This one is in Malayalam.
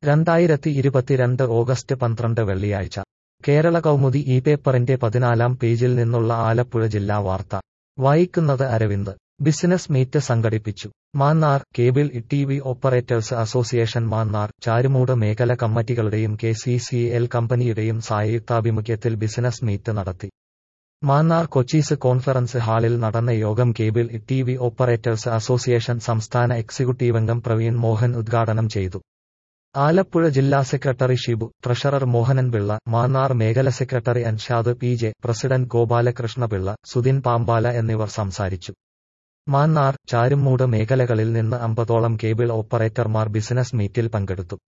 രണ്ടായിരത്തി ഇരുപത്തിരണ്ട് ഓഗസ്റ്റ് പന്ത്രണ്ട് വെള്ളിയാഴ്ച കേരള കൗമുദി ഈ പേപ്പറിന്റെ പതിനാലാം പേജിൽ നിന്നുള്ള ആലപ്പുഴ ജില്ലാ വാർത്ത വായിക്കുന്നത് അരവിന്ദ് ബിസിനസ് മീറ്റ് സംഘടിപ്പിച്ചു Mannar cable T V operators association Mannar Charummoodu മേഖല കമ്മിറ്റികളുടെയും കെ സി സി എൽ കമ്പനിയുടെയും സായുക്താഭിമുഖ്യത്തിൽ ബിസിനസ് മീറ്റ് നടത്തി മാന്നാർ കൊച്ചീസ് കോൺഫറൻസ് ഹാളിൽ നടന്ന യോഗം cable T V operators association സംസ്ഥാന എക്സിക്യൂട്ടീവ് അംഗം പ്രവീൺ മോഹൻ ഉദ്ഘാടനം ചെയ്തു ആലപ്പുഴ ജില്ലാ സെക്രട്ടറി ഷിബു ട്രഷറർ മോഹനൻപിള്ള മാന്നാർ മേഖല secretary Anshad P J president Gopalakrishnapillai Sudhin Pampala എന്നിവർ സംസാരിച്ചു മാന്നാർ ചാരുമൂട് മേഖലകളിൽ നിന്ന് അമ്പതോളം കേബിൾ ഓപ്പറേറ്റർമാർ ബിസിനസ് മീറ്റിൽ പങ്കെടുത്തു